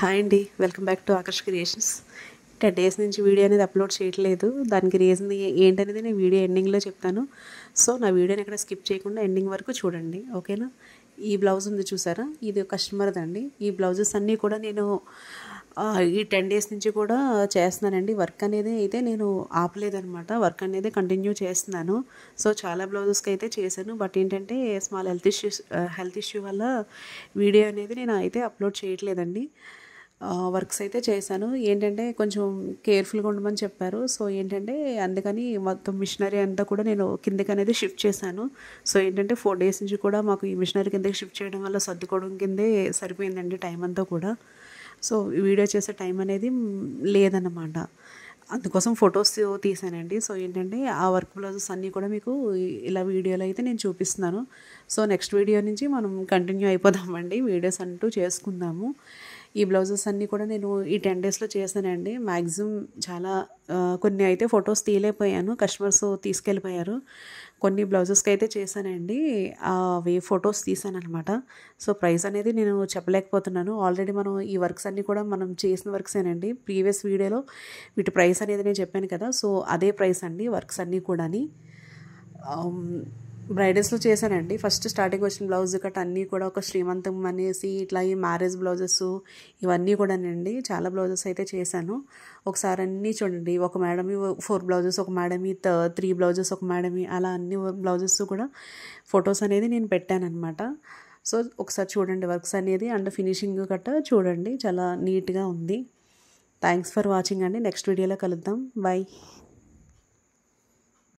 hi అండి welcome back to Akarsh creations ten days నుంచి video అనేది అప్లోడ్ చేయట్లేదు దానికి రీజన్ ఏంటనేది నేను వీడియో ఎండింగ్లో చెప్తాను సో నా వీడియోని ఎక్కడ స్కిప్ చేయకుండా ఎండింగ్ వరకు చూడండి ఓకేనా ఈ బ్లౌజ్ ఉంది చూసారా ఇది కస్టమర్ది అండి ఈ బ్లౌజెస్ అన్నీ కూడా నేను ఆ, ఈ టెన్ డేస్ నుంచి కూడా చేస్తున్నానండి వర్క్ అనేది అయితే నేను ఆపలేదనమాట వర్క్ అనేది కంటిన్యూ చేస్తున్నాను సో చాలా బ్లౌజెస్కి అయితే చేశాను బట్ ఏంటంటే small health issues health issue వల్ల వీడియో అనేది నేను అయితే అప్లోడ్ చేయట్లేదండి వర్క్స్ అయితే చేశాను ఏంటంటే కొంచెం కేర్ఫుల్గా ఉండమని చెప్పారు సో ఏంటంటే అందుకని మొత్తం మిషనరీ అంతా కూడా నేను కిందకి అనేది షిఫ్ట్ చేశాను సో ఏంటంటే ఫోర్ డేస్ నుంచి కూడా మాకు ఈ మిషనరీ కిందకి షిఫ్ట్ చేయడం వల్ల సర్దుకోవడం కిందే సరిపోయిందండి టైం అంతా కూడా సో ఈ వీడియో చేసే టైం అనేది లేదన్నమాట అందుకోసం ఫొటోస్ తీసానండి సో ఏంటంటే ఆ వర్క్ బ్లౌజెస్ అన్నీ కూడా మీకు ఇలా వీడియోలో అయితే నేను చూపిస్తున్నాను సో నెక్స్ట్ వీడియో నుంచి మనం కంటిన్యూ అయిపోదామండి వీడియోస్ అంటూ చేసుకుందాము ఈ బ్లౌజెస్ అన్నీ కూడా నేను ఈ టెన్ డేస్లో చేశానండి మ్యాక్సిమం చాలా ఆ, కొన్ని అయితే ఫొటోస్ తీయలేకపోయాను కస్టమర్స్ తీసుకెళ్ళిపోయారు కొన్ని బ్లౌజెస్కి అయితే చేశానండి అవి ఫొటోస్ తీసాను అనమాట సో ప్రైస్ అనేది నేను చెప్పలేకపోతున్నాను ఆల్రెడీ మనం ఈ వర్క్స్ అన్నీ కూడా మనం చేసిన వర్క్సేనండి ప్రీవియస్ వీడియోలో వీటి ప్రైస్ అనేది నేను చెప్పాను కదా సో అదే ప్రైస్ అండి వర్క్స్ అన్నీ కూడాని బ్రైడల్స్లో చేశానండి ఫస్ట్ స్టార్టింగ్ వచ్చిన బ్లౌజ్ కట్ అన్నీ కూడా ఒక శ్రీమంతం అనేసి ఇట్లా ఈ మ్యారేజ్ బ్లౌజెస్ ఇవన్నీ కూడానండి చాలా బ్లౌజెస్ అయితే చేశాను ఒకసారి అన్నీ చూడండి ఒక మేడం ఫోర్ బ్లౌజెస్ ఒక మేడం త్రీ బ్లౌజెస్ ఒక మేడం అలా అన్ని బ్లౌజెస్ కూడా ఫొటోస్ అనేది నేను పెట్టాను అనమాట సో ఒకసారి చూడండి వర్క్స్ అనేది అండ్ ఫినిషింగ్ గట్ట చూడండి చాలా నీట్గా ఉంది థ్యాంక్స్ ఫర్ వాచింగ్ అండి నెక్స్ట్ వీడియోలో కలుద్దాం బాయ్